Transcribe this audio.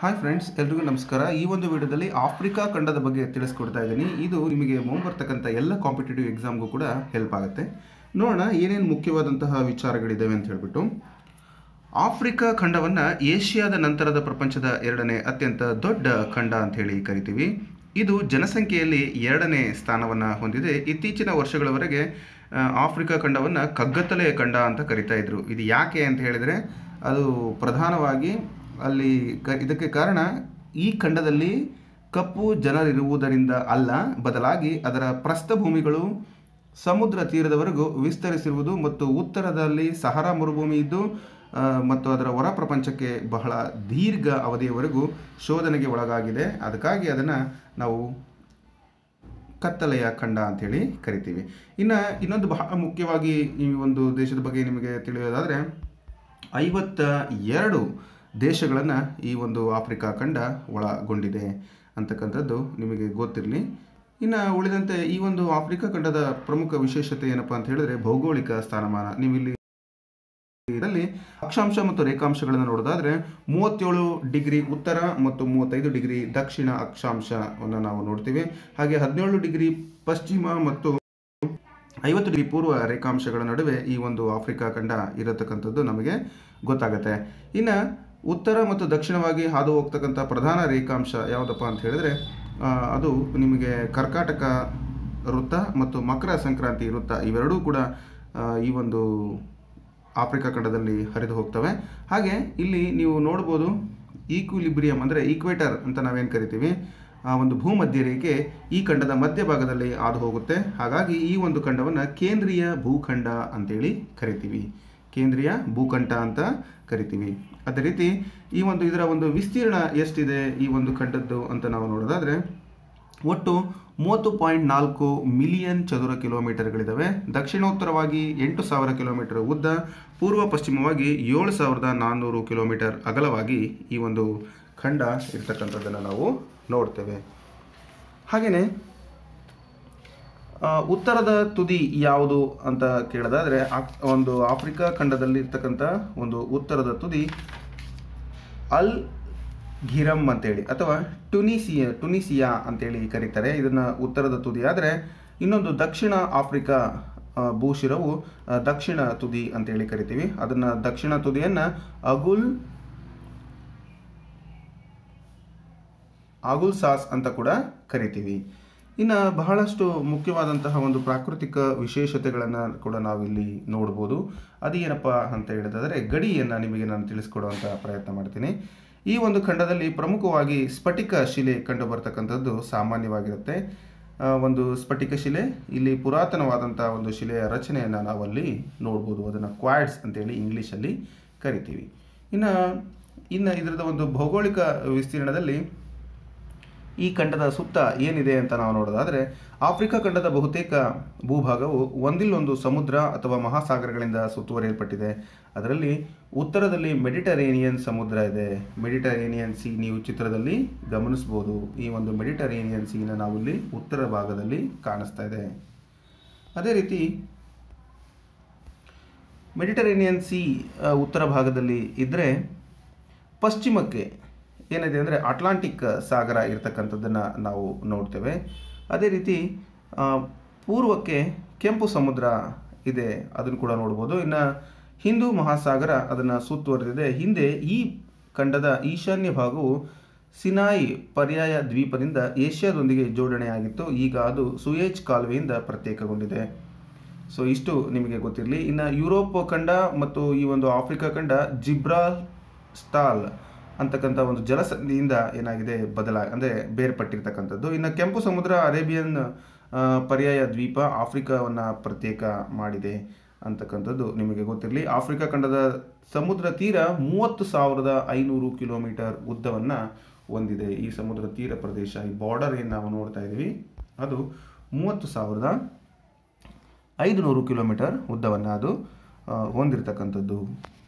hi friends ಎಲ್ರಿಗೂ ನಮಸ್ಕಾರ ಈ ಒಂದು ವಿಡಿಯೋದಲ್ಲಿ ಆಫ್ರಿಕಾ ಖಂಡದ ಬಗ್ಗೆ ತಿಳಿಸ್ಕೊಡ್ತಾ ಇದ್ದೀನಿ ಇದು ನಿಮಗೆ ಮುಂಬರ್ತಕ್ಕಂಥ ಎಲ್ಲ ಕಾಂಪಿಟೇಟಿವ್ ಎಕ್ಸಾಮ್ಗೂ ಕೂಡ ಹೆಲ್ಪ್ ಆಗುತ್ತೆ ನೋಡೋಣ ಏನೇನು ಮುಖ್ಯವಾದಂತಹ ವಿಚಾರಗಳಿದ್ದಾವೆ ಅಂತ ಹೇಳ್ಬಿಟ್ಟು ಆಫ್ರಿಕಾ ಖಂಡವನ್ನು ಏಷ್ಯಾದ ನಂತರದ ಪ್ರಪಂಚದ ಎರಡನೇ ಅತ್ಯಂತ ದೊಡ್ಡ ಖಂಡ ಅಂತ ಹೇಳಿ ಕರಿತೀವಿ ಇದು ಜನಸಂಖ್ಯೆಯಲ್ಲಿ ಎರಡನೇ ಸ್ಥಾನವನ್ನು ಹೊಂದಿದೆ ಇತ್ತೀಚಿನ ವರ್ಷಗಳವರೆಗೆ ಆ, ಆಫ್ರಿಕಾ ಖಂಡವನ್ನು ಕಗ್ಗತ್ತಲೆಯ ಖಂಡ ಅಂತ ಕರಿತಾ ಇದ್ರು ಇದು ಯಾಕೆ ಅಂತ ಹೇಳಿದರೆ ಅದು ಪ್ರಧಾನವಾಗಿ ಅಲ್ಲಿ ಕ ಇದಕ್ಕೆ ಕಾರಣ ಈ ಖಂಡದಲ್ಲಿ ಕಪ್ಪು ಜನರಿರುವುದರಿಂದ ಅಲ್ಲ ಬದಲಾಗಿ ಅದರ ಪ್ರಸ್ಥಭೂಮಿಗಳು ಸಮುದ್ರ ತೀರದವರೆಗೂ ವಿಸ್ತರಿಸಿರುವುದು ಮತ್ತು ಉತ್ತರದಲ್ಲಿ ಸಹರಾ ಮರುಭೂಮಿ ಇದ್ದು ಆ, ಮತ್ತು ಅದರ ಹೊರ ಪ್ರಪಂಚಕ್ಕೆ ಬಹಳ ದೀರ್ಘ ಅವಧಿಯವರೆಗೂ ಶೋಧನೆಗೆ ಒಳಗಾಗಿದೆ ಅದಕ್ಕಾಗಿ ಅದನ್ನು ನಾವು ಕತ್ತಲೆಯ ಖಂಡ ಅಂತೇಳಿ ಕರಿತೀವಿ ಇನ್ನು ಇನ್ನೊಂದು ಬಹಳ ಮುಖ್ಯವಾಗಿ ಈ ಒಂದು ದೇಶದ ಬಗ್ಗೆ ನಿಮಗೆ ತಿಳಿಯೋದಾದರೆ ಐವತ್ತ ಎರಡು ದೇಶಗಳನ್ನು ಈ ಒಂದು ಆಫ್ರಿಕಾ ಖಂಡ ಒಳಗೊಂಡಿದೆ ಅಂತಕ್ಕಂಥದ್ದು ನಿಮಗೆ ಗೊತ್ತಿರಲಿ ಇನ್ನು ಉಳಿದಂತೆ ಈ ಒಂದು ಆಫ್ರಿಕಾ ಖಂಡದ ಪ್ರಮುಖ ವಿಶೇಷತೆ ಏನಪ್ಪ ಅಂತ ಹೇಳಿದ್ರೆ ಭೌಗೋಳಿಕ ಸ್ಥಾನಮಾನ ನೀವು ಇಲ್ಲಿ ಇದರಲ್ಲಿ ಅಕ್ಷಾಂಶ ಮತ್ತು ರೇಖಾಂಶಗಳನ್ನು ನೋಡೋದಾದ್ರೆ ಮೂವತ್ತೇಳು ಡಿಗ್ರಿ ಉತ್ತರ ಮತ್ತು ಮೂವತ್ತೈದು ಡಿಗ್ರಿ ದಕ್ಷಿಣ ಅಕ್ಷಾಂಶವನ್ನು ನಾವು ನೋಡ್ತೀವಿ ಹಾಗೆ ಹದಿನೇಳು ಡಿಗ್ರಿ ಪಶ್ಚಿಮ ಮತ್ತು ಐವತ್ತು ಡಿಗ್ರಿ ಪೂರ್ವ ರೇಖಾಂಶಗಳ ನಡುವೆ ಈ ಒಂದು ಆಫ್ರಿಕಾ ಖಂಡ ಇರತಕ್ಕಂಥದ್ದು ನಮಗೆ ಗೊತ್ತಾಗುತ್ತೆ ಇನ್ನು ಉತ್ತರ ಮತ್ತು ದಕ್ಷಿಣವಾಗಿ ಹಾದು ಹೋಗ್ತಕ್ಕಂಥ ಪ್ರಧಾನ ರೇಖಾಂಶ ಯಾವುದಪ್ಪ ಅಂತ ಹೇಳಿದ್ರೆ ಆ, ಅದು ನಿಮಗೆ ಕರ್ಕಾಟಕ ವೃತ್ತ ಮತ್ತು ಮಕರ ಸಂಕ್ರಾಂತಿ ವೃತ್ತ ಇವೆರಡೂ ಕೂಡ ಆ, ಈ ಒಂದು ಆಫ್ರಿಕಾ ಖಂಡದಲ್ಲಿ ಹರಿದು ಹೋಗ್ತವೆ ಹಾಗೆ ಇಲ್ಲಿ ನೀವು ನೋಡ್ಬೋದು ಈಕ್ವಿಲಿಬ್ರಿಯಂ ಅಂದರೆ ಈಕ್ವೇಟರ್ ಅಂತ ನಾವೇನು ಕರಿತೀವಿ ಆ ಒಂದು ಭೂಮಧ್ಯ ರೇಖೆ ಈ ಖಂಡದ ಮಧ್ಯಭಾಗದಲ್ಲಿ ಹಾದು ಹೋಗುತ್ತೆ ಹಾಗಾಗಿ ಈ ಒಂದು ಖಂಡವನ್ನು ಕೇಂದ್ರೀಯ ಭೂಖಂಡ ಅಂತೇಳಿ ಕರಿತೀವಿ ಕೇಂದ್ರೀಯ ಭೂಖಂಡ ಅಂತ ಕರಿತೀವಿ ಅದೇ ರೀತಿ ಈ ಒಂದು ಇದರ ಒಂದು ವಿಸ್ತೀರ್ಣ ಎಷ್ಟಿದೆ ಈ ಒಂದು ಖಂಡದ್ದು ಅಂತ ನಾವು ನೋಡೋದಾದರೆ ಒಟ್ಟು ಮೂವತ್ತು ಪಾಯಿಂಟ್ ನಾಲ್ಕು ಮಿಲಿಯನ್ ಚದುರ ಕಿಲೋಮೀಟರ್ಗಳಿದ್ದಾವೆ ದಕ್ಷಿಣೋತ್ತರವಾಗಿ ಎಂಟು ಸಾವಿರ ಕಿಲೋಮೀಟರ್ ಉದ್ದ ಪೂರ್ವ ಪಶ್ಚಿಮವಾಗಿ ಏಳು ಸಾವಿರದ ನಾನ್ನೂರು ಕಿಲೋಮೀಟರ್ ಅಗಲವಾಗಿ ಈ ಒಂದು ಖಂಡ ಇರ್ತಕ್ಕಂಥದ್ದನ್ನು ನಾವು ನೋಡ್ತೇವೆ ಹಾಗೆಯೇ ಆ, ಉತ್ತರದ ತುದಿ ಯಾವುದು ಅಂತ ಕೇಳೋದಾದರೆ ಆಕ್- ಒಂದು ಆಫ್ರಿಕಾ ಖಂಡದಲ್ಲಿ ಇರ್ತಕ್ಕಂಥ ಒಂದು ಉತ್ತರದ ತುದಿ ಅಲ್ ಘಿರಮ್ ಅಂತೇಳಿ ಅಥವಾ ಟುನಿಸಿಯ ಟುನಿಸಿಯಾ ಅಂತೇಳಿ ಕರೀತಾರೆ ಇದನ್ನು ಉತ್ತರದ ತುದಿ ಆದರೆ ಇನ್ನೊಂದು ದಕ್ಷಿಣ ಆಫ್ರಿಕಾ ಆ, ಭೂಶಿರವು ಆ, ದಕ್ಷಿಣ ತುದಿ ಅಂತೇಳಿ ಕರಿತೀವಿ ಅದನ್ನು ದಕ್ಷಿಣ ತುದಿಯನ್ನು ಅಗುಲ್ ಆಗುಲ್ ಸಾಸ್ ಅಂತ ಕೂಡ ಕರಿತೀವಿ ಇನ್ನು ಬಹಳಷ್ಟು ಮುಖ್ಯವಾದಂತಹ ಒಂದು ಪ್ರಾಕೃತಿಕ ವಿಶೇಷತೆಗಳನ್ನು ಕೂಡ ನಾವಿಲ್ಲಿ ನೋಡ್ಬೋದು ಅದೇನಪ್ಪ ಅಂತ ಹೇಳಿದ್ರೆ ಗಡಿಯನ್ನು ನಿಮಗೆ ನಾನು ತಿಳಿಸ್ಕೊಡುವಂಥ ಪ್ರಯತ್ನ ಮಾಡ್ತೀನಿ ಈ ಒಂದು ಖಂಡದಲ್ಲಿ ಪ್ರಮುಖವಾಗಿ ಸ್ಫಟಿಕ ಶಿಲೆ ಕಂಡು ಬರ್ತಕ್ಕಂಥದ್ದು ಸಾಮಾನ್ಯವಾಗಿರುತ್ತೆ ಆ, ಒಂದು ಸ್ಫಟಿಕ ಶಿಲೆ ಇಲ್ಲಿ ಪುರಾತನವಾದಂಥ ಒಂದು ಶಿಲೆಯ ರಚನೆಯನ್ನು ನಾವಲ್ಲಿ ನೋಡ್ಬೋದು ಅದನ್ನು ಕ್ವಾಡ್ಸ್ ಅಂತೇಳಿ ಇಂಗ್ಲೀಷಲ್ಲಿ ಕರಿತೀವಿ ಇನ್ನು ಇನ್ನು ಇದರದ ಒಂದು ಭೌಗೋಳಿಕ ವಿಸ್ತೀರ್ಣದಲ್ಲಿ ಈ ಖಂಡದ ಸುತ್ತ ಏನಿದೆ ಅಂತ ನಾವು ನೋಡೋದಾದರೆ ಆಫ್ರಿಕಾ ಖಂಡದ ಬಹುತೇಕ ಭೂಭಾಗವು ಒಂದಿಲ್ಲೊಂದು ಸಮುದ್ರ ಅಥವಾ ಮಹಾಸಾಗರಗಳಿಂದ ಸುತ್ತುವರಿಯಲ್ಪಟ್ಟಿದೆ ಅದರಲ್ಲಿ ಉತ್ತರದಲ್ಲಿ ಮೆಡಿಟರೇನಿಯನ್ ಸಮುದ್ರ ಇದೆ ಮೆಡಿಟರೇನಿಯನ್ ಸಿ ನೀವು ಚಿತ್ರದಲ್ಲಿ ಗಮನಿಸ್ಬೋದು ಈ ಒಂದು ಮೆಡಿಟರೇನಿಯನ್ ಸೀನ ನಾವು ಇಲ್ಲಿ ಉತ್ತರ ಭಾಗದಲ್ಲಿ ಕಾಣಿಸ್ತಾ ಇದೆ ಅದೇ ರೀತಿ ಮೆಡಿಟರೇನಿಯನ್ ಸಿ ಆ, ಉತ್ತರ ಭಾಗದಲ್ಲಿ ಇದ್ದರೆ ಪಶ್ಚಿಮಕ್ಕೆ ಏನಿದೆ ಅಂದರೆ ಅಟ್ಲಾಂಟಿಕ್ ಸಾಗರ ಇರತಕ್ಕಂಥದ್ದನ್ನು ನಾವು ನೋಡ್ತೇವೆ ಅದೇ ರೀತಿ ಆ, ಪೂರ್ವಕ್ಕೆ ಕೆಂಪು ಸಮುದ್ರ ಇದೆ ಅದನ್ನು ಕೂಡ ನೋಡ್ಬೋದು ಇನ್ನು ಹಿಂದೂ ಮಹಾಸಾಗರ ಅದನ್ನು ಸುತ್ತುವರೆದಿದೆ ಹಿಂದೆ ಈ ಖಂಡದ ಈಶಾನ್ಯ ಭಾಗವು ಸಿನಾಯಿ ಪರ್ಯಾಯ ದ್ವೀಪದಿಂದ ಏಷ್ಯಾದೊಂದಿಗೆ ಜೋಡಣೆಯಾಗಿತ್ತು ಈಗ ಅದು ಸುಯೇಜ್ ಕಾಲುವೆಯಿಂದ ಪ್ರತ್ಯೇಕಗೊಂಡಿದೆ ಸೊ ಇಷ್ಟು ನಿಮಗೆ ಗೊತ್ತಿರಲಿ ಇನ್ನು ಯುರೋಪ್ ಖಂಡ ಮತ್ತು ಈ ಒಂದು ಆಫ್ರಿಕಾ ಖಂಡ ಜಿಬ್ರಾಲ್ ಸ್ಟಾಲ್ ಅಂತಕ್ಕಂಥ ಒಂದು ಜಲಸಂಧಿಯಿಂದ ಏನಾಗಿದೆ ಬದಲಾ ಅಂದರೆ ಬೇರ್ಪಟ್ಟಿರ್ತಕ್ಕಂಥದ್ದು ಇನ್ನು ಕೆಂಪು ಸಮುದ್ರ ಅರೇಬಿಯನ್ ಆ, ಪರ್ಯಾಯ ದ್ವೀಪ ಆಫ್ರಿಕಾವನ್ನು ಪ್ರತ್ಯೇಕ ಮಾಡಿದೆ ಅಂತಕ್ಕಂಥದ್ದು ನಿಮಗೆ ಗೊತ್ತಿರಲಿ ಆಫ್ರಿಕಾ ಖಂಡದ ಸಮುದ್ರ ತೀರ ಮೂವತ್ತು ಸಾವಿರದ ಐನೂರು ಕಿಲೋಮೀಟರ್ ಉದ್ದವನ್ನು ಹೊಂದಿದೆ ಈ ಸಮುದ್ರ ತೀರ ಪ್ರದೇಶ ಈ ಬಾರ್ಡರ್ ಏನು ನಾವು ನೋಡ್ತಾ ಇದ್ದೀವಿ ಅದು ಮೂವತ್ತು ಸಾವಿರದ ಐದುನೂರು ಕಿಲೋಮೀಟರ್ ಉದ್ದವನ್ನು ಅದು ಆ, ಹೊಂದಿರತಕ್ಕಂಥದ್ದು